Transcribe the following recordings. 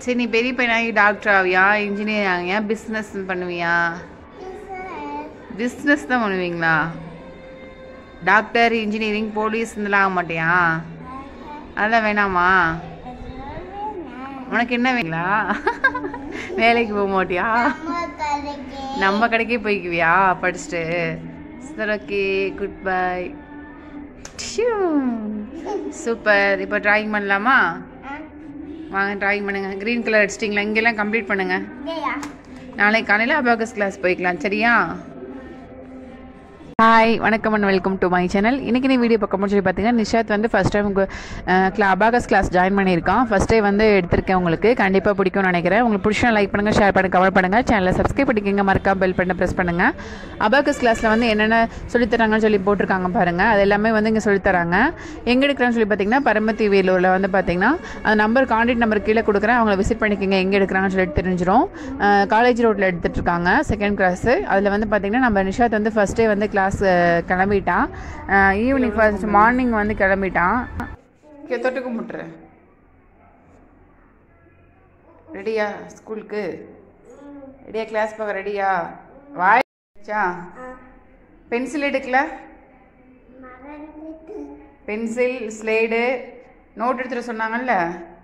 சரி நீ பெரிய பையனாகி டாக்டர் ஆவியா இன்ஜினியர் ஆகியா பிஸ்னஸ் பண்ணுவியா பிஸ்னஸ் தான் பண்ணுவீங்களா டாக்டர் இன்ஜினியரிங் போலீஸ் இதெல்லாம் ஆக மாட்டியா அதெல்லாம் வேணாமா உனக்கு என்ன வேங்களா வேலைக்கு போக மாட்டியா நம்ம கடைக்கே போய்க்குவியா படிச்சுட்டு சரி ஓகே குட் பை சூப்பர் இப்போ டிராயிங் பண்ணலாமா வாங்க டிராயிங் பண்ணுங்க க்ரீன் கலர் அடிச்சிட்டிங்களா இங்கெல்லாம் கம்ப்ளீட் பண்ணுங்க நாளைக்கு காலையில் அபாகஸ் கிளாஸ் போய்க்கலாம் சரியா ஹாய் வணக்கம் and welcome to my channel இன்றைக்கி நீ வீடியோ பார்க்க சொல்லி பார்த்தீங்கன்னா நிஷாத் வந்து ஃபஸ்ட் டைம் கிளா அபாகஸ் கிளாஸ் ஜாயின் பண்ணியிருக்கான் ஃபஸ்ட் டே வந்து எடுத்திருக்கேன் உங்களுக்கு கண்டிப்பாக பிடிக்கும்னு நினைக்கிறேன் உங்களுக்கு பிடிச்சா லைக் பண்ணுங்கள் ஷேர் பண்ணுங்கள் கமெண்ட் பண்ணுங்கள் சேனலை சப்ஸ்கிரைப் பண்ணிக்கோங்க மறக்காம பெல் பண்ண ப்ரெஸ் பண்ணுங்கள் அபாகஸ் கிளாஸில் வந்து என்னென்ன சொல்லித்தராங்கன்னு சொல்லி போட்டிருக்காங்க பாருங்கள் அது எல்லாமே வந்து இங்கே சொல்லித்தராங்க எங்கே எடுக்கிறான்னு சொல்லி பார்த்தீங்கன்னா பரமத்தி வேலூரில் வந்து பார்த்தீங்கன்னா அந்த நம்பர் கான்டாக்ட் நம்பர் கீழே கொடுக்குறேன் அவங்கள விசிட் பண்ணிக்கோங்க எங்கே எடுக்கிறாங்கன்னு சொல்லிட்டு தெரிஞ்சிடும் காலேஜ் ரோட்டில் எடுத்துகிட்டு இருக்காங்க செகண்ட் கிளாஸு அதில் வந்து பார்த்தீங்கன்னா நம்ம நிஷாத் வந்து ஃபஸ்ட் டே வந்து கிளாஸ் கிளம்பிட்டான் ஈவினிங் ஃபர்ஸ்ட் மார்னிங் வந்து கிளம்பிட்டான் கே தொட்டு கும்பிட்டுரு ரெடியா ஸ்கூலுக்கு ரெடியா கிளாஸ் பார்க்க ரெடியா வாய்ச்சா பென்சில் எடுக்கல பென்சில் ஸ்லேடு நோட் எடுத்துகிட்டு சொன்னாங்கல்ல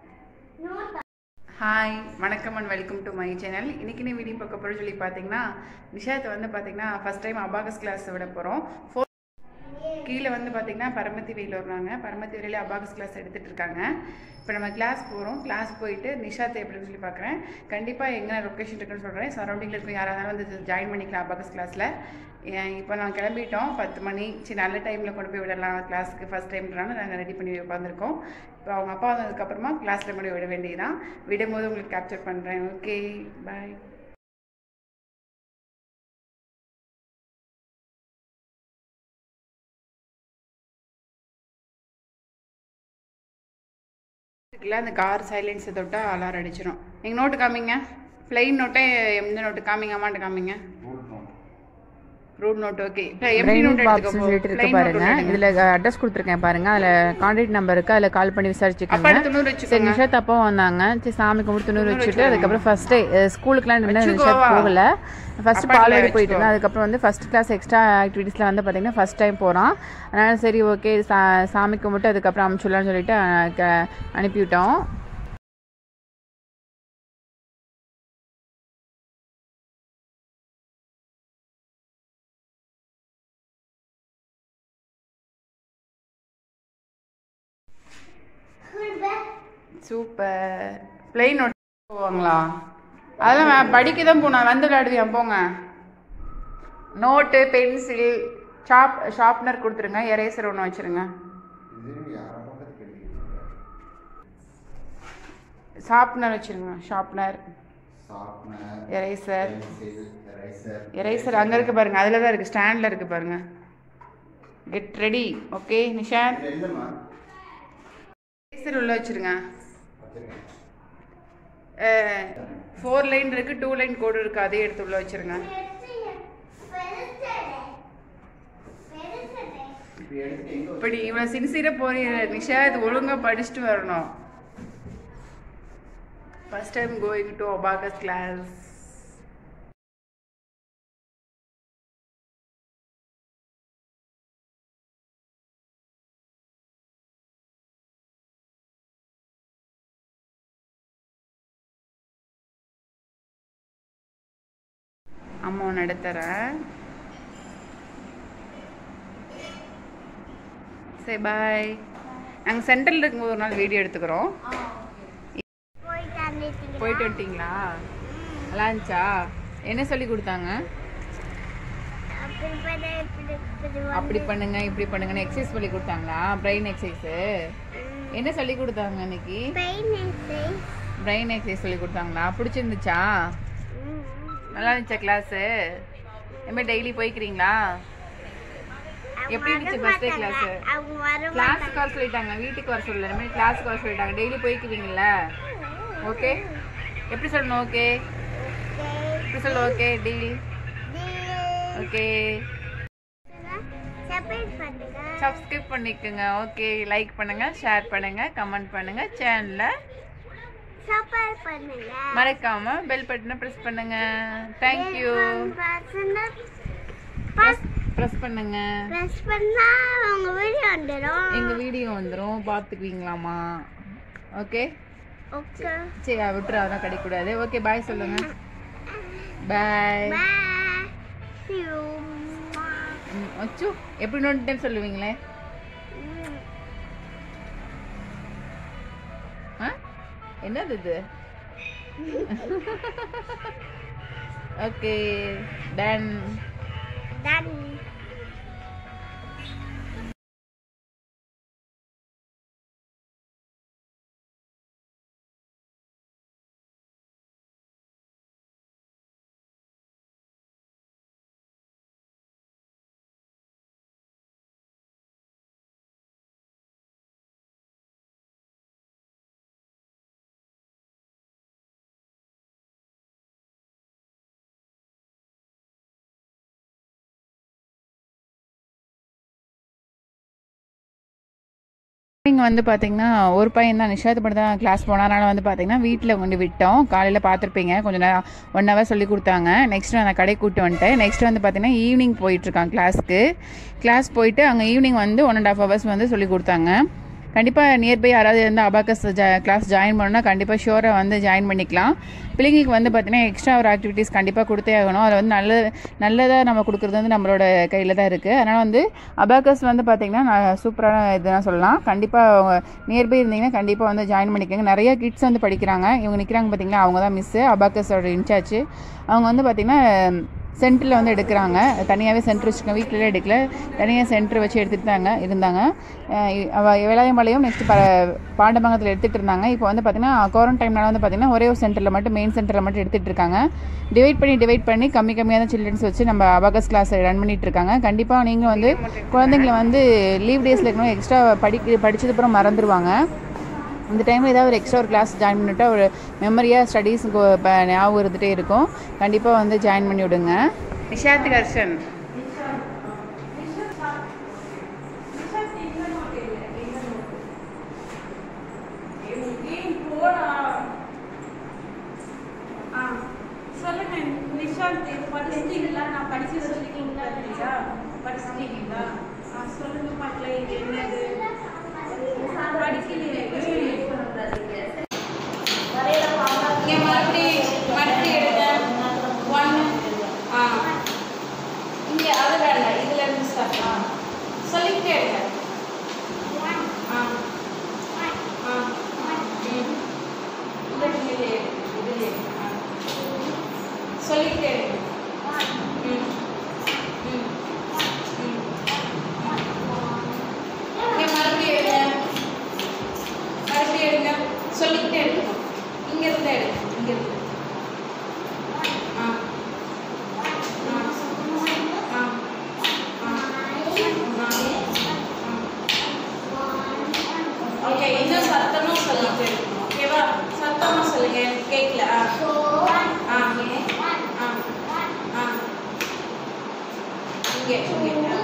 ஹாய் வணக்கம் and welcome to my channel இன்றைக்கி நீ வீடியோ பார்க்க போகிற சொல்லி பார்த்தீங்கன்னா நிஷாத்தை வந்து பார்த்தீங்கன்னா ஃபஸ்ட் டைம் அபாகஸ் கிளாஸ் விட போகிறோம் ஃபோர் கீழே வந்து பார்த்தீங்கன்னா பரமத்தி வெயில் வர்றாங்க பரமத்தி வெயில அபாகஸ் கிளாஸ் எடுத்துகிட்டு இருக்காங்க இப்போ நம்ம கிளாஸ் போகிறோம் கிளாஸ் போயிட்டு நிஷாத்தை எப்படின்னு சொல்லி பார்க்குறேன் கண்டிப்பாக எங்கே லொக்கேஷன் இருக்குன்னு சொல்கிறேன் சரௌண்டிங்கில் இருக்கும் யாராக இருந்தாலும் வந்து ஜாயின் பண்ணிக்கலாம் அபாகஸ் கிளாஸில் இப்போ நான் கிளம்பிட்டோம் பத்து மணி சரி நல்ல டைமில் கொண்டு போய் விடலாம் கிளாஸுக்கு ஃபஸ்ட் டைம்ன்றனால நாங்கள் ரெடி பண்ணி உட்காந்துருக்கோம் இப்போ அவங்க அப்பா வந்ததுக்கப்புறமா கிளாஸில் கொண்டு விட வேண்டியதுதான் விடும்போது உங்களுக்கு கேப்சர் பண்ணுறேன் ஓகே பாய் இருக்குல்ல அந்த கார் சைலன்ஸை தொட்டால் அலாரம் அடிச்சிடும் நீங்கள் நோட்டு காமிங்க ப்ளைன் நோட்டே எந்த நோட்டு காமிங்க அம்மாட்ட காமிங்க ruled note okay empty note எடுத்துக்கோ சொல்லிட்டு இருக்கு பாருங்க இதுல அட்ரஸ் கொடுத்துருக்கேன் பாருங்க அதுல கான்டாக்ட் நம்பர் இருக்கு அதுல கால் பண்ணி விசாரிச்சுக்கோங்க அப்பாட்ட தொண்ணூறு சரி வச்சுக்கோங்க நிஷாத் அப்பா வந்தாங்க சரி சாமி கும்பிட்டு துணூறு வச்சுட்டு அதுக்கப்புறம் ஃபர்ஸ்ட் டே ஸ்கூலுக்குலாம் இன்னும் நிஷாத் வச்சுக்கோவா? போகல ஃபர்ஸ்ட் அப்பாட்ட பால்வாடி போயிட்டு வச்சுக்கோ. இருந்தேன் அதுக்கப்புறம் வந்து ஃபர்ஸ்ட் கிளாஸ் எக்ஸ்ட்ரா ஆக்டிவிட்டீஸ்ல வந்து பாத்தீங்கன்னா ஃபர்ஸ்ட் டைம் போறான் அதனால சரி ஓகே சாமி கும்பிட்டு அதுக்கப்புறம் அனுப்பிச்சுடலாம்னு சொல்லிட்டு அஹ், க- அனுப்பிவிட்டோம் சூப்பர் பிளெயின் நோட் போவாங்களா அதெல்லாம் வே- படிக்க தான் போனோம் வந்து விளையாடுவியா போங்க நோட்டு பென்சில் ஷாப் ஷார்ப்னர் கொடுத்துருங்க எரேசர் ஒன்று வச்சுருங்க ஷார்ப்னர் வச்சுருங்க ஷார்ப்னர் எரேசர் எரேசர் அங்கே இருக்கு பாருங்க அதில் தான் இருக்குது ஸ்டாண்டில் இருக்குது பாருங்க get ready okay Nishanth eraser உள்ள வச்சுருங்க ஃபோர் லைன் இருக்கு டூ லைன் கோடு இருக்கு அதே எடுத்து உள்ள வச்சிருங்க இப்படி இவ்வளோ சின்சியராக போறீங்க நிஷா இது ஒழுங்காக படிச்சுட்டு வரணும் first time going to abacus class அம்மா ஒன்று எடுத்துறேன் சரி பாய் நாங்கள் சென்ட்ரல் இருக்கும்போது ஒரு நாள் வீடியோ எடுத்துக்கிறோம் போயிட்டு வந்துட்டீங்களா நல்லா இருந்துச்சா என்ன சொல்லி கொடுத்தாங்க அப்படி பண்ணுங்க இப்படி பண்ணுங்கன்னு எக்ஸசைஸ் சொல்லி கொடுத்தாங்களா பிரெயின் எக்ஸசைஸு என்ன சொல்லி கொடுத்தாங்க இன்னைக்கு பிரெயின் எக்ஸசைஸ் சொல்லி கொடுத்தாங்களா பிடிச்சிருந்துச்சா நல்லா இருந்துச்சா கிளாஸு இனிமேல் டெய்லி போய்க்கிறீங்களா எப்படி இருந்துச்சு ஃபர்ஸ்ட் டே கிளாஸ் கிளாஸுக்கு வர சொல்லிட்டாங்க வீட்டுக்கு வர சொல்லல இனிமேல் கிளாஸுக்கு வர சொல்லிட்டாங்க டெய்லி போய்க்குவீங்கல்ல ஓகே எப்படி சொல்லணும் ஓகே எப்படி சொல்ல ஓகே டீல் ஓகே சப்ஸ்கிரைப் பண்ணிக்கோங்க ஓகே லைக் பண்ணுங்க ஷேர் பண்ணுங்க கமெண்ட் பண்ணுங்க சேனலை சப்போர்ட் பண்ணுங்க மறக்காம பெல் பட்டனை ப்ரெஸ் பண்ணுங்க தேங்க்யூ ப்ரெஸ் பண்ணுங்க ப்ரெஸ் பண்ணா உங்க வீடியோ வந்துடும் எங்க வீடியோ வந்துடும் பார்த்துக்குவீங்களாமா ஓகே ஓகே சரி விட்டுரு அதெல்லாம் கிடைக்கூடாது ஓகே பாய் சொல்லுங்க பாய் பை see you அச்சு எப்படி நோட் டைம் சொல்லுவீங்களே ஆ என்னது இது ஓகே டன் done இங்கே வந்து பார்த்தீங்கன்னா ஒரு பையன் தான் நிஷாத் மட்டும் தான் கிளாஸ் போனாரால வந்து பார்த்தீங்கன்னா வீட்டில் கொண்டு விட்டோம் காலையில் பார்த்துருப்பீங்க கொஞ்சம் நேரம் ஒன் ஹவர் சொல்லி கொடுத்தாங்க நெக்ஸ்ட் நான் கடை கூட்டு வந்துட்டேன் நெக்ஸ்ட் வந்து பார்த்தீங்கன்னா ஈவினிங் போயிட்டுருக்கான் கிளாஸ்க்கு கிளாஸ் போயிட்டு அங்கே ஈவினிங் வந்து ஒன் அண்ட் ஆஃப் ஹவர்ஸ் வந்து சொல்லி கொடுத்தாங்க கண்டிப்பாக நியர்பை யாராவது வந்து அபாக்கஸ் ஜா கிளாஸ் ஜாயின் பண்ணணும்னா கண்டிப்பாக ஷோரை வந்து ஜாயின் பண்ணிக்கலாம் பிள்ளைங்களுக்கு வந்து பார்த்தீங்கன்னா எக்ஸ்ட்ரா ஒரு ஆக்டிவிட்டீஸ் கண்டிப்பாக கொடுத்தே ஆகணும் அதை வந்து நல்ல நல்லதாக நம்ம கொடுக்குறது வந்து நம்மளோட கையில் தான் இருக்குது அதனால் வந்து அபாக்கஸ் வந்து பார்த்தீங்கன்னா நான் சூப்பரான இதுதான் சொல்லலாம் கண்டிப்பாக நியர்பை இருந்தீங்கன்னா கண்டிப்பாக வந்து ஜாயின் பண்ணிக்கோங்க நிறைய கிட்ஸ் வந்து படிக்கிறாங்க இவங்க நிற்கிறாங்க பார்த்தீங்களா அவங்க தான் மிஸ்ஸு அபாக்கஸோட இன்சார்ஜ் அவங்க வந்து பார்த்தீங்கன்னா சென்டரில் வந்து எடுக்கிறாங்க தனியாகவே சென்டர் வச்சுருக்கோம் வீட்டிலலாம் எடுக்கல தனியாக சென்டர் வச்சு எடுத்துகிட்டு தாங்க இருந்தாங்க அஹ் இ- அவ வேலாயம்பாளையம் நெக்ஸ்ட் ப பாண்டமங்கலத்தில் எடுத்துகிட்டு இருந்தாங்க இப்போ வந்து பார்த்திங்கன்னா குவாரண்டைம்னால வந்து பார்த்திங்கன்னா ஒரே ஒரு சென்டரில் மட்டும் மெயின் சென்டரில் மட்டும் எடுத்துகிட்டு இருக்காங்க டிவைட் பண்ணி டிவைட் பண்ணி கம்மி கம்மியாக தான் சில்ட்ரன்ஸ் வச்சு நம்ம அபகஸ் கிளாஸ் ரன் பண்ணிட்டு இருக்காங்க கண்டிப்பாக நீங்கள் வந்து குழந்தைங்களை வந்து லீவ் டேஸில் இருக்கணும் எக்ஸ்ட்ரா படிக்க படிச்சதுக்கப்புறம் மறந்துடுவாங்க இந்த டைமில் ஏதாவது ஒரு எக்ஸ்ட்ரா ஒரு கிளாஸ் ஜாயின் பண்ணிவிட்டா ஒரு மெமரியாக ஸ்டடீஸ் ஞாபகம் இருந்துகிட்டே இருக்கும் கண்டிப்பாக வந்து ஜாயின் பண்ணி விடுங்க நிஷாத் கர்ஷன் ஆ சொல்லுங்க நிஷாந்த் இது படிச்சிட்டீங்களா நான் படிச்சு வச்சிருக்கீங்களா இல்லையா படிச்சிட்டீங்களா ஆ சொல்லுங்க மக்களே இது என்னது படிக்கலையே இங்க மறுபடியும் மறுபடியும் எடுங்க ஒன் ஆ இங்க அது வேண்டாம் இதுல இருந்து ஸ்டார்ட் ஆ சொல்லிக்கிட்டே எடுங்க ஆ ஆ ம். இந்த இதுலயே எடு, இதுலயே எடு. ஆ. சொல்லிக்கிட்டே இருங்க ம். ம். ம். இங்க மறுபடியும் எடுங்க மறுபடியும் எடுங்க சொல்லிக்கிட்டே எடுங்க இங்க இருந்து எடுங்க இங்க இருந்து ஆ ஆ ஆ ஆ ஓகே இன்னும் சத்தமா சொல்லிட்டு இருக்கணும் ஓகேவா சத்தமா சொல்லுங்க எனக்கு கேட்கல ஆ ஆ ஆ ஆ இங்கே இங்கே